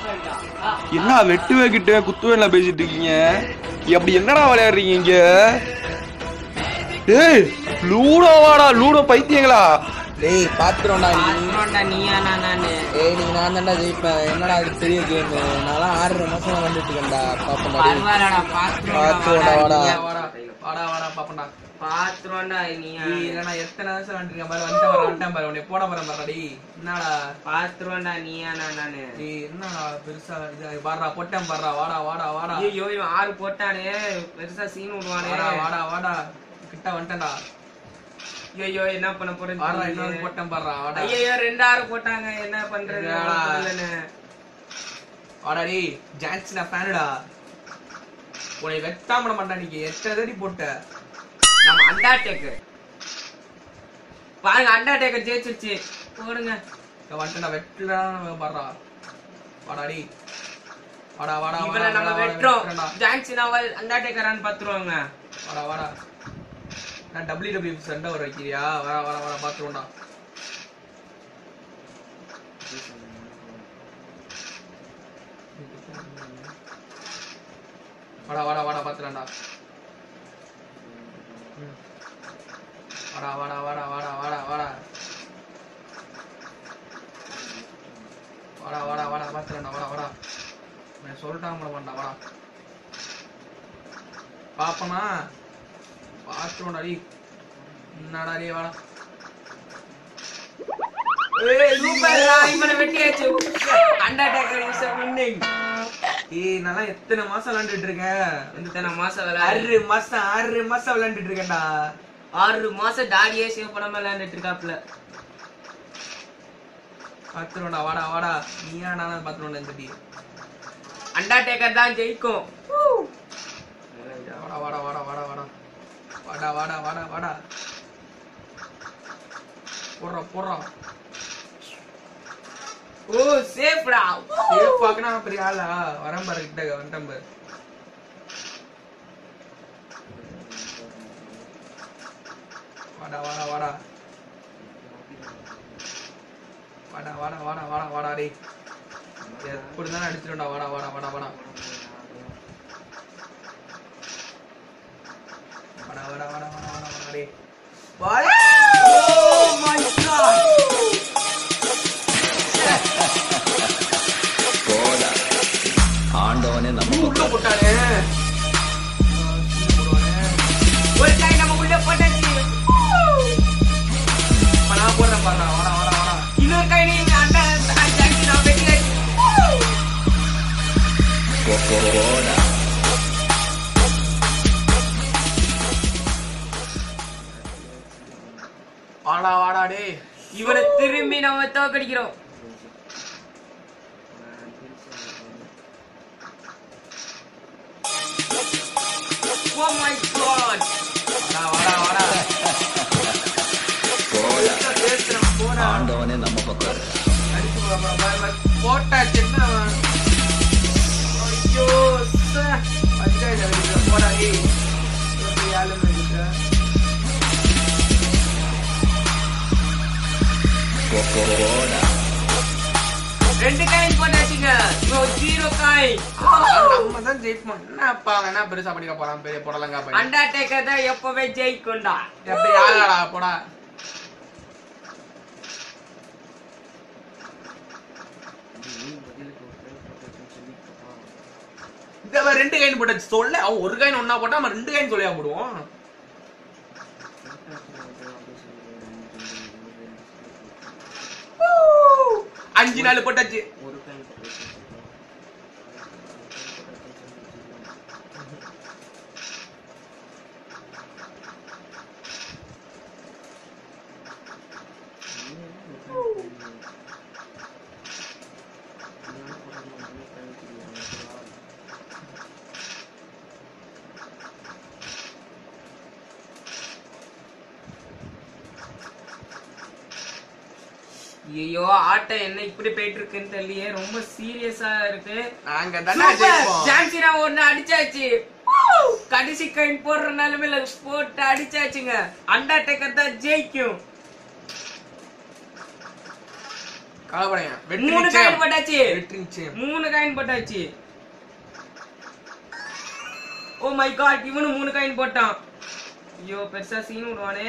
என்ன வெட்டுவே கிட்டுவே குத்துவேன்ல பேசிட்டு இருக்கீங்க அப்படி என்னடா விளையாடுறீங்க இங்க ஏய் லூடோ வாடா லூடோ பைத்தியங்களா டேய் பாத்துறோம்டா நீ பாத்துறோம்டா நீயா நானு ஏய் நீ நான் தான்டா ஜெயிப்பேன் என்னடா அது பெரிய கேம் நான்லாம் ஆறரை மாசம் விளாண்டுட்டு இருக்கேன்டா பாப்பேன்டா டேய். பரவாயில்லடா பாத்துறோம்டா பாத்துறோம்டா, வாடா. நீயா வாடா வாடா வாடா பாப்பண்டா பாத்துறோம்டா நீயா டேய் இல்ல நான் எத்தனை வருஷம் விளாண்டுருக்கேன் பாரு வந்துட்டேன் பாரு வந்துட்டேன் பாரு உன்னை போட போறேன் பாரு டேய் என்னடா பாத்துறோம்டா நீயா நானு டேய் என்னடா பெருசா இது பாடுறா பொட்டேன் பாடுறா வாடா வாடா வாடா ஐயோ இவன் ஆறு போட்டானே பெருசா சீன் விடுவானே வாடா வாடா வாடா கிட்ட வந்துட்டேன்டா ஐயோ என்ன பண்ண வாடா போறேன் இன்னொரு பொட்டேன் பாடுறா வாடா ஐயோ ரெண்டு ஆறு போட்டாங்க என்ன பண்றது என்னடா? தெரியலன்னு. வாடா டேய் ஜான்ஸ் நான் ஃபேனுடா உன்னை வெட்டாம விட மாட்டான் நீங்க எத்தனை தடி போட்ட நம்ம அண்டாடேக்கர் பாருங்க அண்டாடேக்கர் ஜெயிச்சிருச்சு போடுங்க இங்க வந்துட்டேன்டா வெட்டலாம் பாடுறா வாடா டேய் வாடா வாடா இவனை வாடா, நம்ம வாடா, வெட்டுறோம் வெட்டுறேன்டா. ஜான்சினாவல் அண்டாடேக்கரான்னு பாத்துருவாங்க வாடா வாடா நான் டபிள்யூ டபிள்யூ சண்டை வர வைக்கிறியா வர வர வர பாத்துருவோம்டா வாடா வாடா வாடா பாத்துலாம்டா ம். வாடா வாடா வாடா வாடா வாடா வாடா வாடா வாடா வாடா பாத்துலாம்டா வாடா வாடா நான் சொல்லிட்டாங்க பண்ண மாட்டா வாடா பாப்பனா பாத்துருவோம்டா டேய் என்னடா டேய் வாடா ஏய் சூப்பர்டா இவனை வெட்டியாச்சு அண்டாடேக்கர் இஸ் வின்னிங் ஏய் நல்லா எத்தனை மாசம் விளையாண்டுட்டு இருக்கேன் இத்தனை மாசம் விளையாடு ஆறு மாசம் ஆறு மாசம் விளையாண்டுட்டு இருக்கேன்டா ஆறு மாசம் டாடியே சேவ் பண்ணாம விளையாண்டுட்டு இருக்காப்ல பாத்துருவோம்டா வாடா வாடா நீயா நானா பாத்துருவோம்டா இந்த டீ அண்டாடேக்கர் தான் ஜெயிக்கும் வாடா வாடா வாடா வாடா வாடா வாடா வாடா வாடா வாடா போடுறா போடுறா ஓ சேஃப்டா சேஃப் பாக்கனா பெரிய ஆளா வரேன் பாரு கிட்ட வந்துட்டேன் பாரு வாடா வாடா வாடா வாடா வாடா வாடா வாடா வாடா டேய் எப்படி தானே அடிச்சிடும்டா வாடா வாடா வாடா வாடா வாடா வாடா வாடா வாடா வாடா வாடா டேய் வாடா ஓ மை காட் போடா ஆண்டவனே நம்ம உள்ள போட்டானே ஒரு கை நம்ம உள்ள போட்டாச்சு இப்ப நான் போடுறேன் பாருடா வாடா வாடா வாடா இன்னொரு கை நீ அண்டா ஜான்சி நான் வெட்டியாச்சு போடா வாடா வாடா டேய் இவனை திரும்பி நம்ம தோக்கடிக்கிறோம் ஓ மை காட் வாடா வாடா வாடா போடா பேசுறேன் போடா ஆண்டவனே நம்ம பக்கம் இருக்கா அடிச்சு போ- போ- போ- போ- போட்டாச்சு என்ன அவன்? ஐயோ சே. பஞ்சாயத்து அடிக்கிற போடா ஏய் எப்படி ஆளுங்க இருக்கிற போடா ரெண்டு காயின் போட்டாச்சுங்க இவன் ஜீரோ காயின் நம்ம தான் ஜெயிப்போம் என்னப்பா அவன் என்ன பெருசா படிக்க போறான் பெரிய போடலங்கா பையன் அண்டாடேக்கர் தான் எப்பவே ஜெயிக்கும்டா எப்படி ஆளாடா போடா இந்த அவன் ரெண்டு கைன் போட்டாச்சு சொல்ல அவன் ஒரு கைன் ஒன்னா போட்டா அவன் ரெண்டு கைன் சொல்லியா போடுவோம் அஞ்சு நாள் போட்டாச்சு ஐயோ ஆட்டம் என்ன இப்படி போயிட்டு இருக்குன்னு தெரியலையே ரொம்ப சீரியஸா இருக்கு நாங்க தானே ஜெயிப்போம் ஜான்சினா ஒண்ணு அடிச்சாச்சு கடைசி கைன் போடுற நிலைமையில போட்டு அடிச்சாச்சுங்க அண்டாடேக்கர் தான் ஜெயிக்கும் கவலைப்படாதீங்க. வெற்றி மூணு நிச்சயம். காயின் போட்டாச்சு வெற்றி நிச்சயம். மூணு காயின் போட்டாச்சு ஓ மை காட் இவனும் மூணு காயின் போட்டான் ஐயோ பெருசா சீன் விடுவானே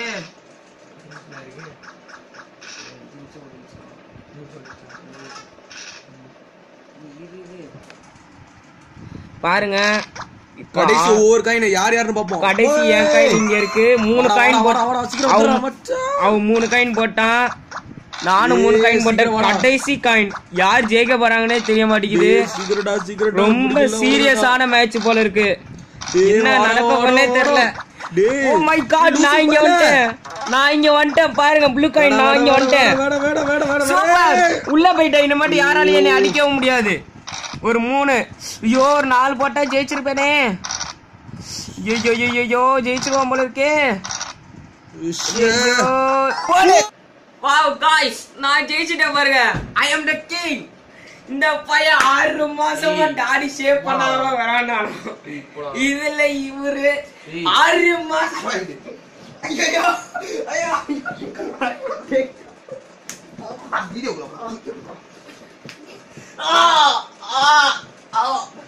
பாருங்க இப்போ கடைசி ஒவ்வொரு காயின் யார் யாருன்னு பாப்போம் கடைசி என் காயின் இங்க இருக்கு மூணு வாடா, காயின் வாடா, வாடா, சீக்கிரம் வந்துடுறா, அவன் மச்சான். அவன் மூணு காயின் போட்டான் நானும் மூணு ஏய், காயின் போட்டேன் சீக்கிரம் வாடா. கடைசி காயின் யார் ஜெயிக்க போறாங்கன்னே தெரிய மாட்டேங்குது சீக்கிரட்டா சீக்கிரட்டா ரொம்ப சீரியஸான மேட்ச் போல இருக்கு என்ன நடக்க போறே தெரியல ஓ மை காட் நான் இங்க வந்துட்டேன் நான் இங்க வந்துட்டேன் பாருங்க ப்ளூ காயின் நான் இங்க வந்துட்டேன் வேட வேட வேட வேட சூப்பர் உள்ள போயிட்டேன் இந்த மாதிரி யாராலையும் என்னை அடிக்கவும் முடியாது ஒரு மூணு ஐயோ ஒரு நாலு போட்டா ஜெயிச்சிருப்பேனே ஐயோ ஐயோ ஐயோ ஜெயிச்சிருவான் போல இருக்கே வாவ் காய்ஸ் நான் ஜெயிச்சிட்டேன் பாருங்க ஐ அம் த கிங் இந்த பையன் ஆறு மாசமா தாடி ஷேப் பண்ணாலும் வரானாலும் இதுல இவரு ஆறு மாசம் ஐயோ ஐயோ ஆ ஆ ஆ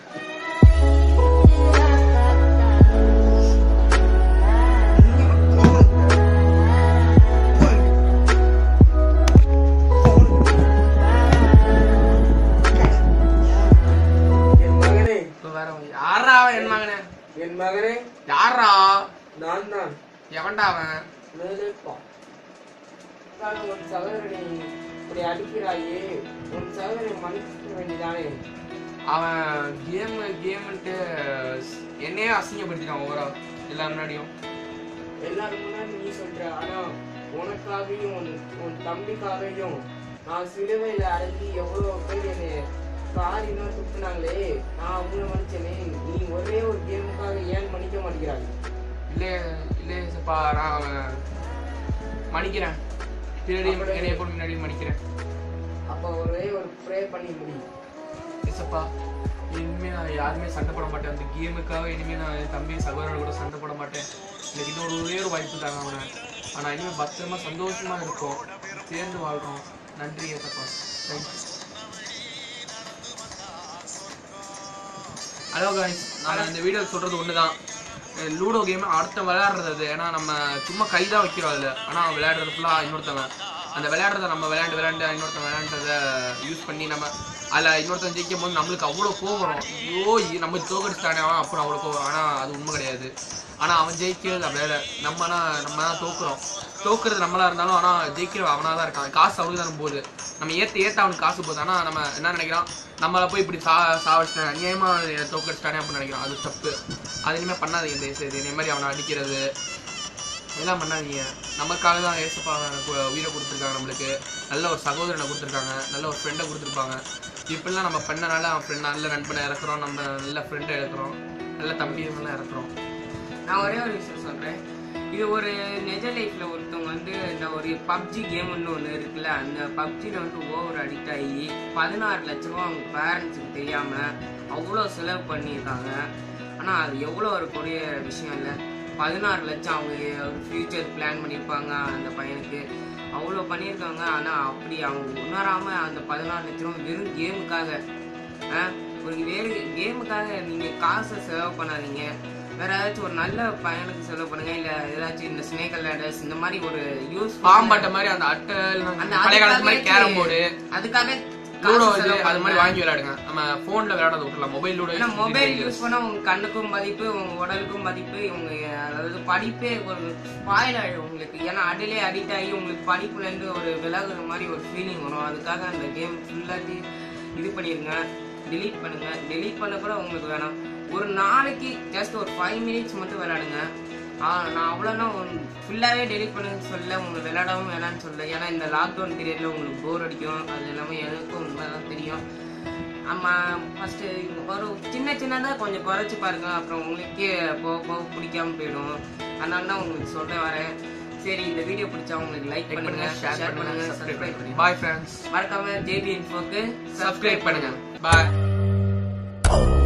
என் மகனே இப்ப வேற அவன். யார்றா அவன் என் மகனே என் மகனே யாரா நான் தான் எவன்டா அவன் வேலைப்பா உன் சகோதரனை இப்படி அடிக்கிறாயே உன் சகோதரனை மன்னிக்க வேண்டியதானே அவன் கேம் கேம்ன்ட்டு என்னையே அசிங்கப்படுத்திட்டான் ஓவரா எல்லா முன்னாடியும் எல்லாரும் முன்னாடி நீ சொல்ற ஆனா உனக்காகவும் உன் உன் தம்பிக்காகவும் நான் சிலுவையில அடைஞ்சி எவ்வளவு பேர் என்னை காரியம் சுத்தினாங்களே நான் அவங்கள மன்னிச்சேனே நீ ஒரே ஒரு கேமுக்காக ஏன் மன்னிக்க மாட்டேங்கிறாங்க இல்லையே இல்லையே சப்பா நான் அவன் மன்னிக்கிறேன் பின்னாடி என்னைய போட்டு முன்னாடி மன்னிக்கிறேன் அப்ப ஒரே ஒரு ப்ரே பண்ணி முடி ஏசப்பா இனிமே நான் யாருமே சண்டை போட மாட்டேன் அந்த கேமுக்காக இனிமே நான் என் தம்பி சகோதரர் கூட சண்டை போட மாட்டேன் எனக்கு இன்னொரு ஒரே ஒரு வாய்ப்பு தாங்க அவனை ஆனா இனிமே பத்திரமா சந்தோஷமா இருக்கும் சேர்ந்து வாழ்றோம் நன்றி ஏசப்பா தேங்க்யூ ஹலோ காய்ஸ் நான் இந்த வீடியோ சொல்றது ஒண்ணுதான் லூடோ கேம் அடுத்த விளையாடுறது அது ஏன்னா நம்ம சும்மா கை தான் வைக்கிறோம் அதில் ஆனால் விளையாடுறது ஃபுல்லாக இன்னொருத்தவன் அந்த விளையாடுறத நம்ம விளையாண்டு விளையாண்டு இன்னொருத்தன் விளையாண்டதை யூஸ் பண்ணி நம்ம அதில் இன்னொருத்தன் ஜெயிக்கும் போது நம்மளுக்கு அவ்வளோ கோவம் வரும் ஐயோ இ- நம்ம தோக்கடிச்சிட்டானே அவன் அப்புறம் அவ்வளோ கோவம் வரும் ஆனால் அது உண்மை கிடையாது ஆனால் அவன் ஜெயிக்கிறது அப்படி இல்லை நம்மனா நம்ம தான் தோக்குறோம் தோக்குறது நம்மளா இருந்தாலும் ஆனால் ஜெயிக்கிற அவனாக தான் இருக்கான் காசு அவனுக்கு தான் போகுது நம்ம ஏற்ற ஏற்ற அவனுக்கு காசு போகுது ஆனால் நம்ம என்ன நினைக்கிறோம் நம்மளை போய் இப்படி சா சாவடிச்சிட்டேன் அநியாயமா என்னை தோக்கடிச்சிட்டானே அப்படின்னு நினைக்கிறோம் அது தப்பு அது இனிமேல் பண்ணாதீங்க தயவு செய்து இதே மாதிரி அவனை அடிக்கிறது இதெல்லாம் பண்ணாதீங்க நமக்காக தான் ஏசப்பா எனக்கு உயிரை கொடுத்துருக்காங்க நம்மளுக்கு நல்ல ஒரு சகோதரனை கொடுத்துருக்காங்க நல்ல ஒரு ஃப்ரெண்டை கொடுத்துருப்பாங்க இப்படிலாம் நம்ம பண்ணனால அவன் ஃப்ரெண்ட் நல்ல நண்பனை இறக்குறோம் நம்ம நல்ல ஃப்ரெண்டை இறக்குறோம் நல்ல தம்பி இவங்கெல்லாம் இறக்குறோம் நான் ஒரே ஒரு விஷயம் சொல்றேன் இது ஒரு நிஜ லைஃப்ல ஒருத்தவங்க வந்து இந்த ஒரு பப்ஜி கேம்னு ஒன்று இருக்குல்ல அந்த பப்ஜில வந்து ஓவர் அடிக்ட் ஆகி பதினாறு லட்ச ரூபா அவங்க பேரண்ட்ஸுக்கு தெரியாம அவ்வளோ செலவு பண்ணியிருக்காங்க ஆனால் அது எவ்வளோ ஒரு பெரிய விஷயம் இல்லை பதினாறு லட்சம் அவங்க ஒரு ஃபியூச்சர் பிளான் பண்ணியிருப்பாங்க அந்த பையனுக்கு அவ்வளோ பண்ணியிருக்காங்க ஆனால் அப்படி அவங்க உணராம அந்த பதினாறு லட்ச ரூபா வெறும் கேமுக்காக ஆ, ஒரு வேறு கேமுக்காக நீங்க காசை செலவு பண்ணாதீங்க வேற ஏதாச்சும் ஒரு நல்ல பையனுக்கு செலவு பண்ணுங்க இல்ல ஏதாச்சும் இந்த ஸ்னேக் லேடர்ஸ் இந்த மாதிரி ஒரு யூஸ் பாம்பாட்ட மாதிரி அந்த அட்டை அந்த பழைய காலத்து மாதிரி கேரம் போர்டு அதுக்காக லூடோ காசு இது செலவு அது மாதிரி பண்ணுங்க. வாங்கி விளையாடுங்க நம்ம போன்ல விளையாடாத விட்டுலாம் மொபைல் லூடோ ஏன்னா மொபைல் யூஸ் பண்ணா உங்க கண்ணுக்கும் மதிப்பு உங்க உடலுக்கும் மதிப்பு உங்க அதாவது படிப்பே ஒரு ஸ்பாயில் ஆயிடும் உங்களுக்கு ஏன்னா அதிலே அடிக்ட் ஆகி உங்களுக்கு படிப்புல இருந்து ஒரு விலகுற மாதிரி ஒரு ஃபீலிங் வரும் அதுக்காக அந்த கேம் ஃபுல்லாட்டி இது பண்ணிருங்க delete பண்ணுங்க delete பண்ண கூட உங்களுக்கு வேணாம் ஒரு நாளைக்கு ஜஸ்ட் ஒரு ஃபைவ் மினிட்ஸ் மட்டும் விளையாடுங்க ஆ, நான் அவ்வளோனா ஃபுல்லாகவே டெலிட் பண்ணுன்னு சொல்ல உங்களுக்கு விளையாடவும் வேணாம்னு சொல்ல ஏன்னா இந்த லாக்டவுன் பீரியட்ல உங்களுக்கு போர் அடிக்கும் அது எல்லாமே எனக்கும் உண்மை தான் தெரியும் ஆமா ஃபர்ஸ்ட் ஒரு சின்ன சின்னதாக கொஞ்சம் குறைச்சி பாருங்க அப்புறம் உங்களுக்கே போக போக பிடிக்காம போயிடும் அதனால தான் உங்களுக்கு சொல்ல வரேன் சரி இந்த வீடியோ பிடிச்சா உங்களுக்கு லைக் பண்ணுங்க ஷேர் பண்ணுங்க சப்ஸ்கிரைப் பண்ணுங்க பாய் ஃப்ரெண்ட்ஸ் மறக்காம ஜேபி இன்ஃபோக்கு சப்ஸ்கிரைப் பண்ணுங்க பாய்